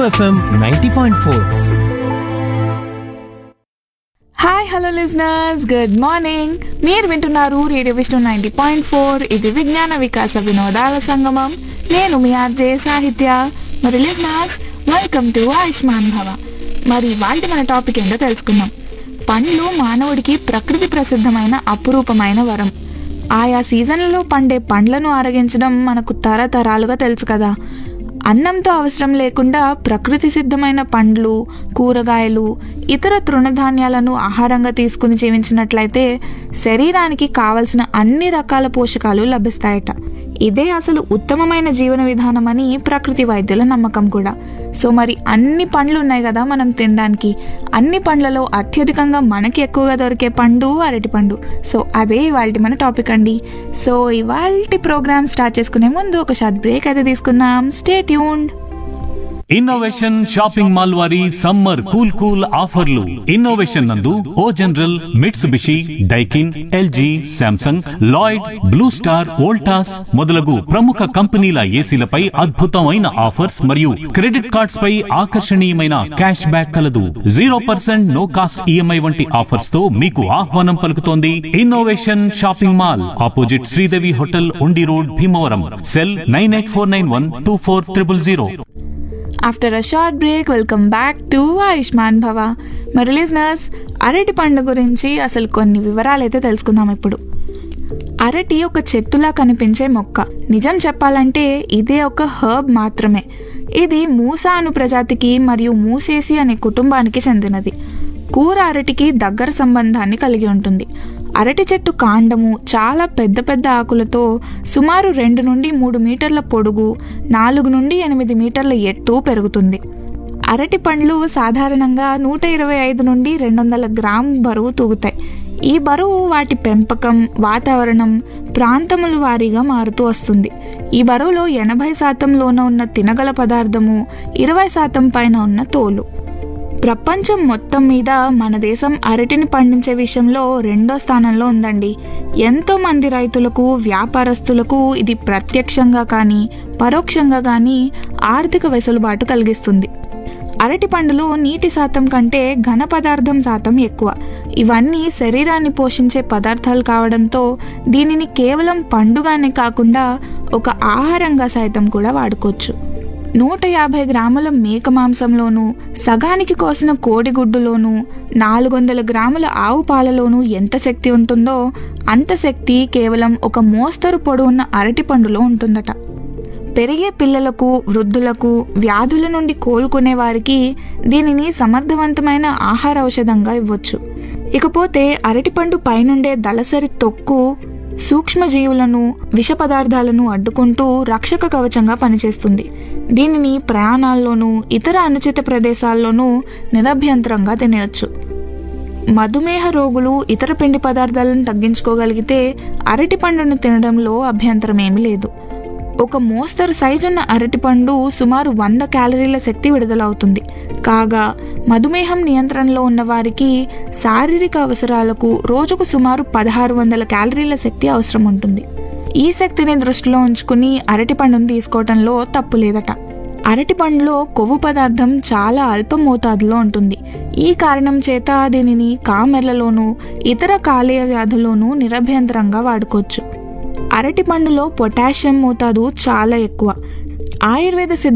FM ninety point four hi hello listeners good morning మీరు వింటున్నారు radio Vishnu ninety point four ఇది విజ్ఞాన వికాస వినోదాల సంగమం నేను మీ ఆర్జే సాహిత్య మరి listeners welcome to Ayushman Bhava మరి ఇవాళ మన టాపిక్ ఏంటో తెలుసుకుందాం పండ్లు మానవుడికి ప్రకృతి ప్రసిద్ధమైన అపురూపమైన వరం ఆయా సీజన్లలో పండే పండ్లను ఆరగించడం మనకు తరతరాలుగా తెలుసు కదా అన్నంతో అవసరం లేకుండా ప్రకృతి సిద్ధమైన పండ్లు కూరగాయలు ఇతర తృణధాన్యాలను ఆహారంగా తీసుకుని జీవించినట్లయితే శరీరానికి కావలసిన అన్ని రకాల పోషకాలు లభిస్తాయట ఇదే అసలు ఉత్తమమైన జీవన విధానమని ప్రకృతి వైద్యుల నమ్మకం కూడా సో మరి అన్ని పండ్లు ఉన్నాయి కదా మనం తినడానికి అన్ని పండ్లలో అత్యధికంగా మనకి ఎక్కువగా దొరికే పండు అరటిపండు సో అదే ఇవాళ మన టాపిక్ అండి సో ఇవాళ ప్రోగ్రామ్ స్టార్ట్ చేసుకునే ముందు ఒక షార్ట్ బ్రేక్ అయితే తీసుకుందాం stay tuned innovation shopping mall వారి సమ్మర్ కూల్ కూల్ ఆఫర్లు ఇన్నోవేషన్ నందు O general Mitsubishi Daikin LG Samsung Lloyd blue star Voltas మొదలగు ప్రముఖ కంపెనీల ఏసీలపై అద్భుతమైన ఆఫర్స్ మరియు క్రెడిట్ కార్డ్స్ పై ఆకర్షణీయమైన క్యాష్ బ్యాక్ కలదు zero percent no cost EMI వంటి ఆఫర్స్ తో మీకు ఆహ్వానం పలుకుతోంది innovation shopping mall opposite Sridevi hotel Undi road Bhimavaram cell nine eight four nine one two four triple zero after a short break welcome back to Ayushman Bhava మరి listeners అరటి పండు గురించి అసలు కొన్ని వివరాలు అయితే తెలుసుకుందాం ఇప్పుడు అరటి ఒక చెట్టులా కనిపించే మొక్క నిజం చెప్పాలంటే ఇదే ఒక హర్బ్ మాత్రమే ఇది మూసా అను ప్రజాతికి మరియు మూసేసి అనే కుటుంబానికి చెందినది కూర అరటికి దగ్గర సంబంధాన్ని కలిగి ఉంటుంది అరటి చెట్టు కాండము చాలా పెద్ద పెద్ద ఆకులతో సుమారు రెండు నుండి మూడు మీటర్ల పొడుగు నాలుగు నుండి ఎనిమిది మీటర్ల ఎత్తు పెరుగుతుంది అరటి పండ్లు సాధారణంగా నూట ఇరవై ఐదు నుండి రెండు వందల గ్రామ్ బరువు తూగుతాయి ఈ బరువు వాటి పెంపకం వాతావరణం ప్రాంతముల వారీగా మారుతూ వస్తుంది ఈ బరువులో ఎనభై శాతంలోన ఉన్న తినగల పదార్థము ఇరవై శాతం పైన ఉన్న తోలు ప్రపంచం మొత్తం మీద మన దేశం అరటిని పండించే విషయంలో రెండో స్థానంలో ఉందండి ఎంతో మంది రైతులకు వ్యాపారస్తులకు ఇది ప్రత్యక్షంగా కానీ పరోక్షంగా కానీ ఆర్థిక వెసులుబాటు కలిగిస్తుంది అరటి పండులో నీటి శాతం కంటే ఘన పదార్థం శాతం ఎక్కువ ఇవన్నీ శరీరాన్ని పోషించే పదార్థాలు కావడంతో దీనిని కేవలం పండుగానే కాకుండా ఒక ఆహారంగా సైతం కూడా వాడుకోవచ్చు నూట యాభై గ్రాముల మేక మాంసంలోనూ సగానికి కోసిన కోడిగుడ్డులోనూ నాలుగు వందల గ్రాముల ఆవు పాలలోనూ ఎంత శక్తి ఉంటుందో అంత శక్తి కేవలం ఒక మోస్తరు పొడవున్న అరటి పండులో ఉంటుందట పెరిగే పిల్లలకు వృద్ధులకు వ్యాధుల నుండి కోలుకునే వారికి దీనిని సమర్థవంతమైన ఆహార ఔషధంగా ఇవ్వచ్చు ఇకపోతే అరటిపండు పైనుండే దళసరి తొక్కు సూక్ష్మజీవులను విష పదార్థాలను అడ్డుకుంటూ రక్షక కవచంగా పనిచేస్తుంది దీనిని ప్రయాణాల్లోనూ ఇతర అనుచిత ప్రదేశాల్లోనూ నిరభ్యంతరంగా తినేయచ్చు మధుమేహ రోగులు ఇతర పిండి పదార్థాలను తగ్గించుకోగలిగితే అరటి పండును తినడంలో అభ్యంతరం ఏమీ లేదు ఒక మోస్తరు సైజున్న అరటిపండు సుమారు వంద క్యాలరీల శక్తి విడుదలవుతుంది కాగా మధుమేహం నియంత్రణలో ఉన్న వారికి శారీరక అవసరాలకు రోజుకు సుమారు పదహారు వందల క్యాలరీల శక్తి అవసరం ఉంటుంది ఈ శక్తిని దృష్టిలో ఉంచుకుని అరటిపండును తీసుకోవటంలో తప్పు లేదట అరటిపండులో కొవ్వు పదార్థం చాలా అల్ప మోతాదులో ఉంటుంది ఈ కారణం చేత దీనిని కామెర్లలోనూ ఇతర కాలేయ వ్యాధుల్లోనూ నిరభ్యంతరంగా వాడుకోవచ్చు అరటి పండులో పొటాషియం మోతాదు చాలా ఎక్కువ ఆయుర్వేద సిద్ధ